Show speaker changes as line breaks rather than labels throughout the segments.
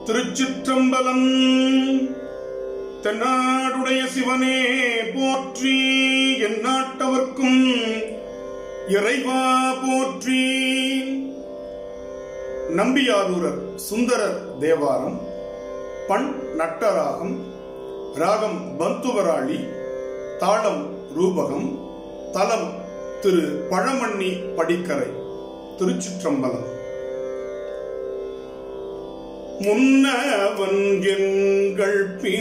திருச்சிற்றம்பலம் தென்னாடுடைய சிவனே போற்றி என் நாட்டவர்க்கும் இறைவா போற்றி நம்பியாரூரர் சுந்தரர் தேவாரம் பண் நட்டராகம் ராகம் பந்துவராளி தாளம் ரூபகம் தலம் திரு பழமண்ணி படிக்கரை திருச்சிற்றம்பலம் முன்னவன் எங்கள்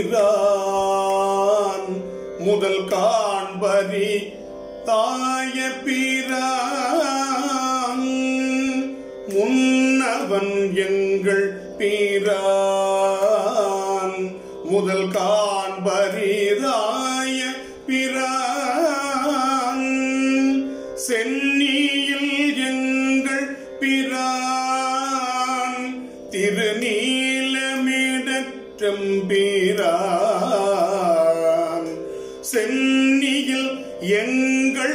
பிரான் முதல் காண்பரி தாய பிரான் முன்னவன் எங்கள் பிரான் முதல் காண்பரிதாய பிரான் சென்னியில் எங்கள் பிரான் திருநீலமிடற்றம்பீரான் சென்னியில் எங்கள்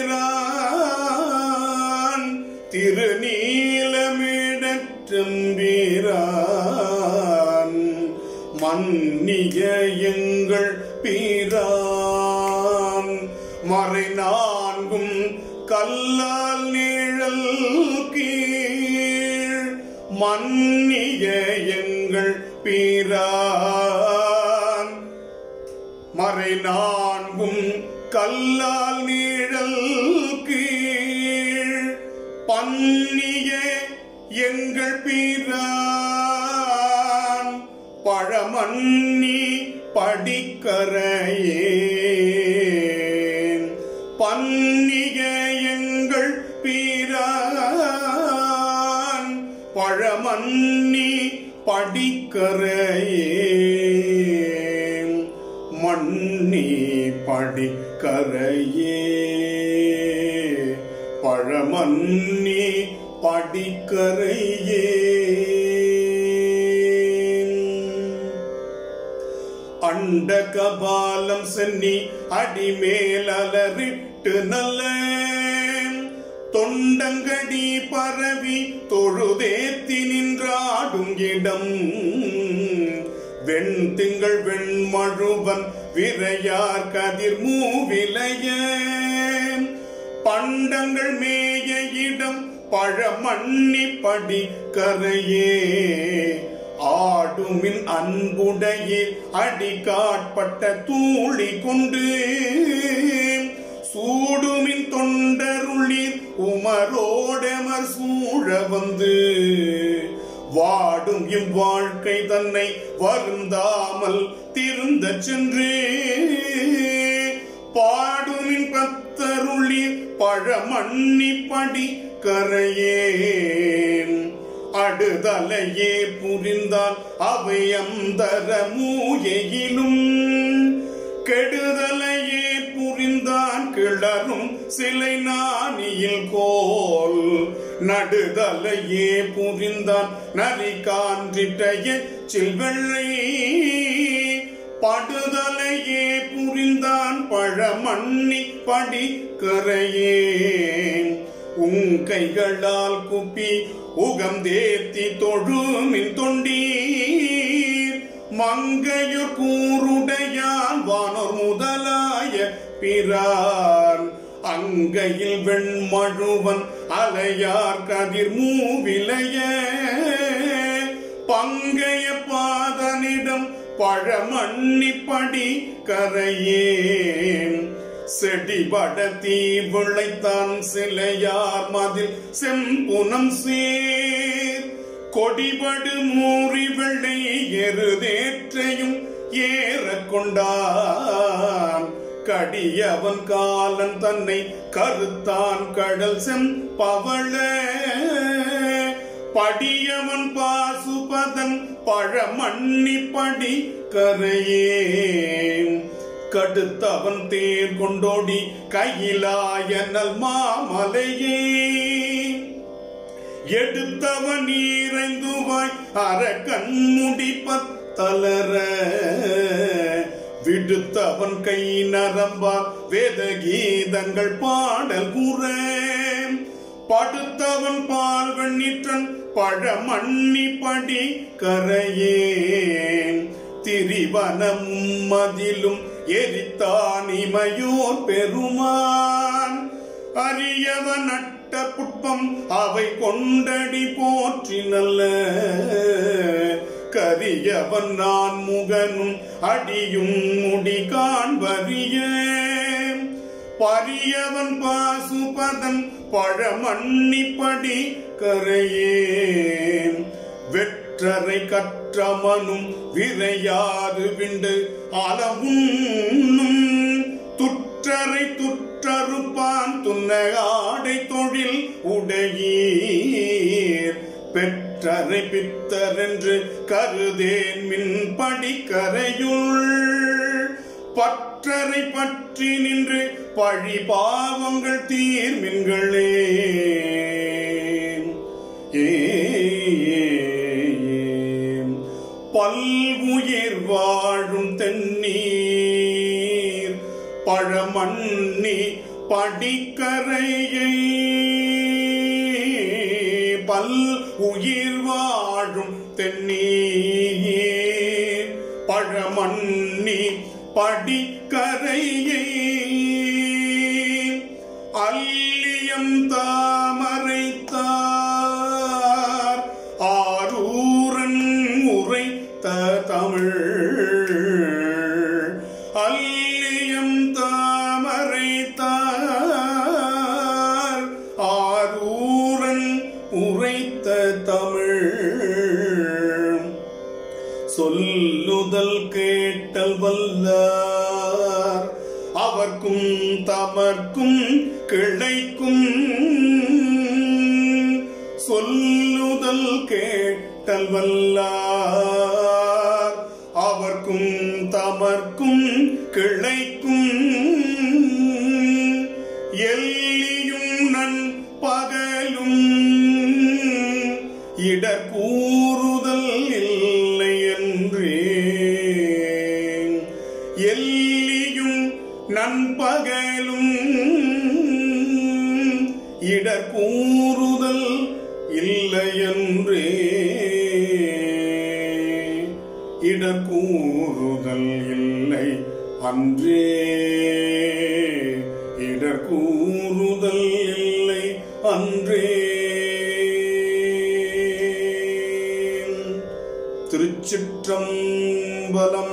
பீரான் திருநீலமிடற்றம்பீரான் மன்னிய எங்கள் பீரான் மறை நான்கும் கல்லால் நிழல் கீழ் மன்னிய எங்கள் பீரான் மறை நான்கும் கல்லால் நிழல் கீழ் பன்னிய எங்கள் பீரான் பழமன்னி படிக்கரையே பன்னிய எங்கள் பீரான் பழமன்னி படிக்கரையே மன்னி படிக்கரையே பழமன்னி படிக்கரையே அண்ட கபாலம் சென்னி அடிமேல் அலறிட்டு நல்ல தொண்டங்கடி பரவி தொழுதேத்தி நின்றாடும் இடம் வெண் திங்கள் வெண்மழுவன் விரையார் கதிர் மூவிலைய பண்டங்கள் மேய இடம் பழமண்ணி படி கரையே ஆடுமின் அன்புடையில் அடி காட்பட்ட தூளி கொண்டு சூடுமின் தொண்டருளிர் உமரோடமர் சூழ வந்து வாடும் இவ்வாழ்க்கை தன்னை வருந்தாமல் திருந்த சென்று பாடுமின் பத்தருளிர் பழமண்ணி படி கரையேன் அடுதலையே புரிந்தான் அவை அந்தர மூயையிலும் கெடுதலையே புரிந்தான் கிளரும் சிலை நாணியில் கோல் நடுதலையே புரிந்தான் நரி கான்றிட்ட எச்சில் வெள்ளை படுதலையே புரிந்தான் பழமண்ணி படி கரையேன் உன் கைகளால் குப்பி உகந்தேத்தி தொழுமின் தொண்டீர் மங்கையுர் கூருடையான் வானோர் முதலாய பிரான் அங்கையில் வெண்மழுவன் அலையார் கதிர் மூவிலைய பங்கைய பாதனிடம் பழமண்ணிப்படி கரையேன் செடிபட தீ விளைத்தான் சிலையார் மதில் செம்புனம் சேர் கொடிபடு மூறி வெள்ளை எருதேற்றையும் ஏற கொண்டான் கடியவன் காலன் தன்னை கருத்தான் கடல் செம்பவள படியவன் பாசுபதன் பழமண்ணி படி கரையேன் கடுத்தவன் தேர் கொண்டோடி கையிலாயனல் மாமலையே எடுத்தவன் நீரைந்துவாய் அற கண்முடி பத்தலர விடுத்தவன் கை நரம்பால் வேத கீதங்கள் பாடல் கூற படுத்தவன் பால் வெண்ணிற்றன் பழமண்ணி படி கரையேன் திரிவனமும் மதிலும் எரித்தான் இமையோர் பெருமான் அரியவன் நட்ட புட்பம் அவை கொண்டடி போற்றி நல்ல கரியவன் நான் முகனும் அடியும் முடி காண்பறிய பரியவன் பாசுபதன் பழமண்ணிப்படி கரையே வெற்றரை கற்றமனும் விரையாது விண்டு அளவுண்ணும் துற்றரை துற்றறுப்பான் துன்னகாடை தொழில் உடையீர் பெற்றரை பித்தரென்று கருதேன் மின் படிக்கரையுள் பற்றரை பற்றி நின்று பழி பாவங்கள் தீர்மின்களே பல்வுயிர் வாழும் தென்னீர் பழமண்ணி படிக்கரையை பல் உயிர் வாழும் தென்னீர் பழமண்ணி படிக்கரையை அல்லியம் தாமரைத்தார் ஆரூரன் உரைத்த தமிழ் அல்லியம் தாமரைத்தார் ஆரூரன் உரைத்த தமிழ் சொல்லுதல் கேட்டல் வல்லார் அவர்க்கும் தமர்க்கும் கிளைக்கும் சொல்லுதல் கேட்டல் வல்லார் அவர்க்கும் தமர்க்கும் கிளைக்கும் எல்லியும் நன் பகலும் இடக்கூறுதல் இல்லை என்றே எல்லியும் நண்பகலும் இடக்கூறுதல் இல்லை என்றே இடக்கூறுதல் இல்லை அன்றே இடக்கூறுதல் இல்லை அன்றே திருச்சிற்றம்பலம்